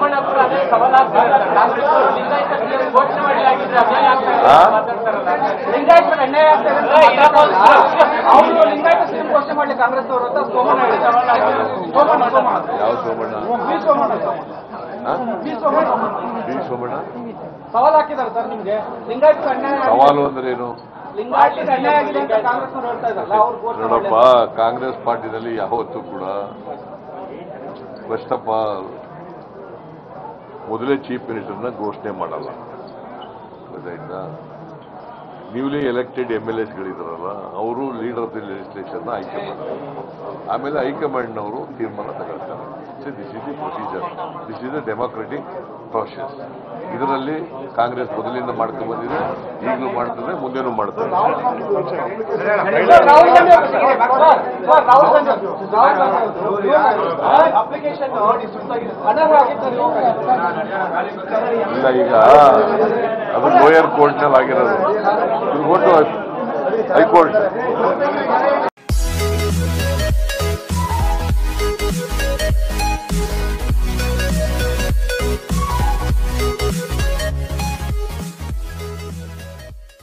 ಸೋಮಣ್ಣಪುರ ಅದೇ ಸವಾಲಾಗ್ತಿದೆ ಕಾಂಗ್ರೆಸ್ ಲಿಂಗಾಯತ ಕ್ಲಿಯರ್ ಘೋಷಣೆ ಮಾಡಲಾಗಿದ್ರೆ ಅನ್ಯಾಯ ಆಗ್ತಾ ಇದೆ ಆ? ಅಂತ ಮಾತಾಡ್ತಾರಲ್ಲ. ಲಿಂಗಾಯತರ ಅನ್ಯಾಯ ಆಗ್ತಾ ಇದೆ ಅಂತ ಮಾತಾಡ್ತಾರಲ್ಲ. ಅವ್ರು ಲಿಂಗಾಯತ ಸಿಎಂ ಘೋಷಣೆ ಮಾಡ್ಲಿ ಕಾಂಗ್ರೆಸ್ ಅವರು ಅಂತ ಸೋಮಣ್ಣ ಹೇಳಿದ್ದಾರೆ ಸೋಮಣ್ಣ ಸೋಮಣ್ಣ ಯಾವ ಸೋಮಣ್ಣ ಬಿ ಸೋಮಣ್ಣ ಹಾ? ಬಿ ಸೋಮಣ್ಣ ಬಿ ಸೋಮಣ್ಣ ಸವಾಲ್ ಹಾಕಿದ್ದಾರೆ ಸರ್ ನಿಮ್ಗೆ ಲಿಂಗಾಯತ ಅನ್ಯಾಯ ಆಗಿದೆ. ಸವಾಲು ಅಂದ್ರೆ ಏನು ಲಿಂಗಾಯತರಿಗೆ ಅನ್ಯಾಯ ಆಗಿದೆ ಅಂತ ಕಾಂಗ್ರೆಸ್ ಅವರು ಹೇಳ್ತಾ ಇದ್ದಾರಲ್ಲ ಅವ್ರು ಘೋಷಣೆ ನೋಡಪ್ಪ ಮಾಡ್ಲಿ. ಕಾಂಗ್ರೆಸ್ ಪಾರ್ಟಿನಲ್ಲಿ ಯಾವತ್ತೂ ಕೂಡ ಫಸ್ಟ್ ಆಫ್ ಆಲ್ ಮೊದಲೇ ಚೀಫ್ ಮಿನಿಸ್ಟರ್ನ ಘೋಷಣೆ ಮಾಡಲ್ಲ ಗೊತ್ತಾಯ್ತಾ ನ್ಯೂಲಿ ಎಲೆಕ್ಟೆಡ್ ಎಮ್ ಎಲ್ ಎಸ್ಗಳಿದಾರಲ್ಲ ಅವರು ಲೀಡರ್ ಆಫ್ ದಿ ಲೆಜಿಸ್ಲೇಷನ್ನ ಆಯ್ಕೆ ಮಾಡ್ತಾರೆ ಆಮೇಲೆ ಹೈಕಮಾಂಡ್ನವರು ತೀರ್ಮಾನ ತಗೊಳ್ತಾರೆ this is the procedure this is the democratic process ಇದರಲ್ಲಿ ಕಾಂಗ್ರೆಸ್ ಮೊದಲಿಂದ ಮಾಡ್ಕೊಂಡು ಬಂದಿದೆ ಈಗಲೂ ಮಾಡ್ತದೆ ಮುಂದೆನೂ ಮಾಡ್ತದೆ ಸರ್, ರಾಹುಲ್ ಗಾಂಧಿ ಅವರು ಸರ್, ಸರ್, ರಾಹುಲ್ ಗಾಂಧಿ ಅವರು, ರಾಹುಲ್ ಗಾಂಧಿ ಅವರು, ಅಪ್ಲಿಕೇಶನ್ ಅನರ್ಹವಾಗಿದ್ದಾರೆ ಇಲ್ಲ ಈಗ ಅದು ಲೋಯರ್ ಕೋರ್ಟ್ನಲ್ಲಿ ಆಗಿರೋದು ಇದು ಕೊಟ್ಟು ಹೈಕೋರ್ಟ್